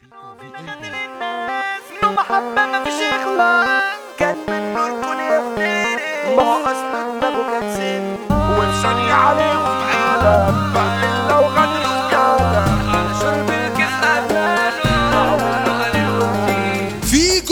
محبة مفيش إخلاص كان من نوركم يفتري ما هو أصل دماغه كان سن وانساني عليهم حالة بقى لو غدر وكالة على شرب فيجو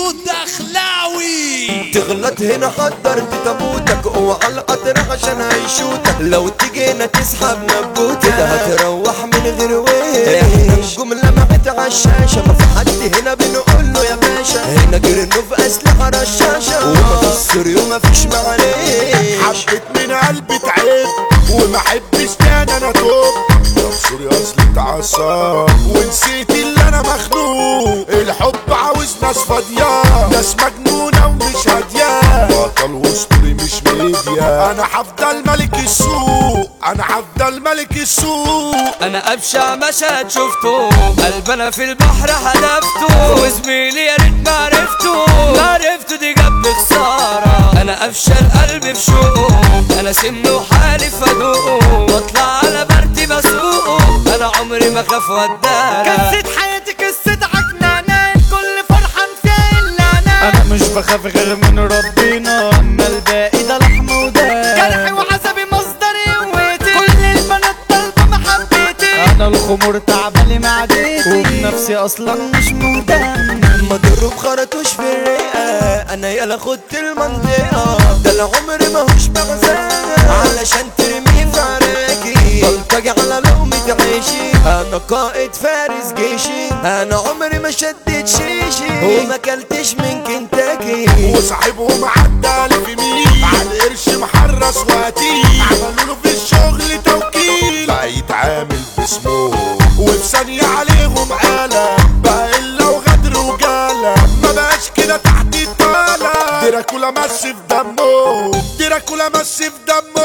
الدخلاوي تغلط هنا حضرت تابوتك اوعى القطر عشان هيشوتك لو تجينا تسحب نبوتك ده هتروح من غير وين احنا الجملة معت عالشاشة ما في حد هنا بنقول له يا باشا هنا جرنو في اسلحة رشاشة وما في السوري وما فيش معلش حبيت من قلبي تعب وما حبش تاني انا توب يا سوري اصلي اتعصب ونسيت اللي انا مخنوق الحب عاوز ناس فاضية ناس مجنونة ومش هادية بطل واسطوري مش ميديا انا هفضل ملك السوق انا هفضل ملك السوق انا ابشع مشهد شفته قلبنا في البحر هدفته وزميلي يا ريت ما عرفته ما عرفته دي جاب خساره انا افشل قلبي في شوقه انا سن وحالف ادوقه واطلع على برتي بسوقه انا عمري ما خاف ودانا قصة حياتي قصة عكنانة كل فرحان فيها إلا أنا انا مش بخاف غير من ربنا اما الباقي ده لحم جرحي ودم وعذابي مصدر قوتي كل البنات طالبة محبتي انا الخمور تعبالي معدتي وبنفسي اصلا مش مهتم مضروب خرطوش في الرئة انا يالا خدت المنطقة ده العمر ماهوش مغزاة علشان ترميه في عراكي بلطجي على لقمة عيشي انا قائد فارس جيشي انا عمري ما شدت شيشي وما كلتش من كنتاكي وصاحبهم عدى في مين على القرش محرس وقتيل عملوا له في الشغل توكيل بقى يتعامل باسمه وفي ثانية عليهم آلة بقى إلا وغدر وجالة ما بقاش كده تحت الطالة دراكولا مس في دمه دراكولا مس في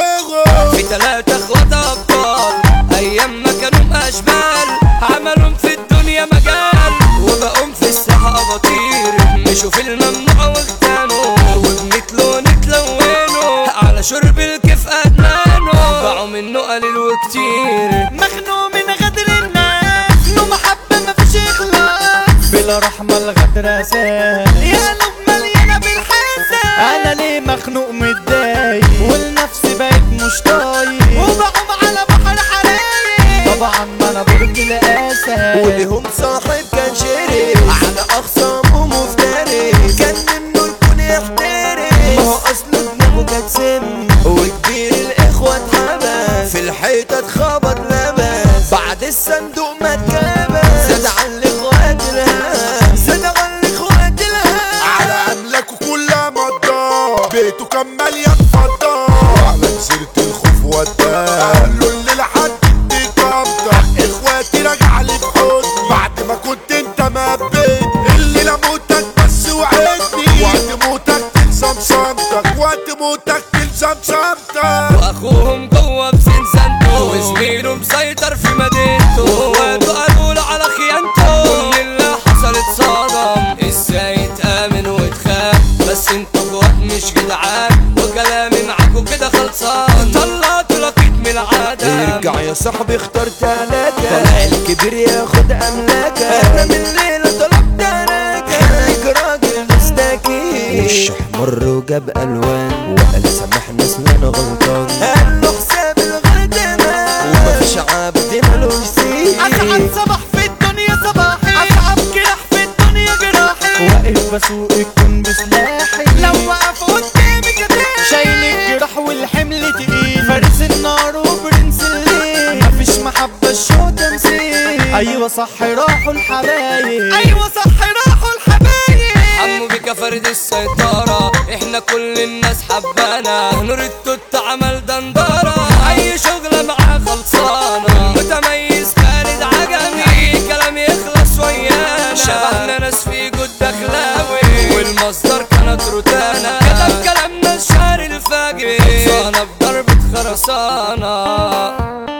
دمه في تلاتة اخوات ابطال ايام ما كانوا اشبال عملهم في الدنيا مجال وبقوم في الساحة بطير مشوا في الممنوع واغتانوا وبنتلو نتلونوا على شرب الكيف ادمانوا باعوا منه قليل وكتير مخنوق من غدر الناس نو محبة مفيش إخلاص بلا رحمة الغدر اساس يا قلوب مليانة بالحسد انا ليه مخنوق متضايق والنفس بقت مش طايق وبعوم على بحر حرايق طبعا ما انا برج الاسد وليهم صاحب كان شريك على اخصامه مفتري كان منه الكون يحترس ما هو اصله دماغه كانت سم وكبير الاخوة اتحبس في الحيطة اتخبط لبس بعد الصندوق ما اتكبس زاد على الاخوات الهام زاد على الاخوات الهام على أملاكه كلها مضى بيته كان مليان فضة وعلى جزيرة الخوف وداه قال له اللي لحد دي قبضة اخواتي راجعة لي بحضني بعد ما كنت انت مبيت اللي لموتك بس وعدني وقت موتك تلزم صمتك وقت موتك تلزم صمتك واخوهم جوه بسنسنته وزميله مسيطر في مدينته واخواته قالوا له على خيانته كل اللي حصل اتصدم ازاي تامن وتخاف بس انتوا جوات مش جدعان وكلامي معاكوا كده خلصان طلعتوا لقيت من العدم ارجع يا صاحبي اختار تلاته طلع الكبير ياخد املاكه انا من الليله طلبت راكه خليك راجل مستكين وش احمر وجاب الوان وقال سامحني اصل انا غلطان قال له حساب الغدمان ومفيش عبد ملوش سين أسعد صباح في الدنيا صباحي أصعب جراح في الدنيا جراحي واقف بسوق الكون بسلاحي لو وقف قدامي كتير شايل الجراح والحمل تقيل فارس النار وبرنس الليل مفيش محبة الشو تمثيل ايوه صح راحوا الحبايب أيوة صح راحوا الحبايب حمو بيكا فرد السيطرة احنا كل الناس حبانا نور التوت عمل دندرة اي شغلة معاه خلصانة متميز خالد عجمي كلام يخلص ويانا شبهنا ناس في جود دخلاوي والمصدر كانت روتانا كتب كلامنا الشعر الفاجر خلصانة بضربة خرسانة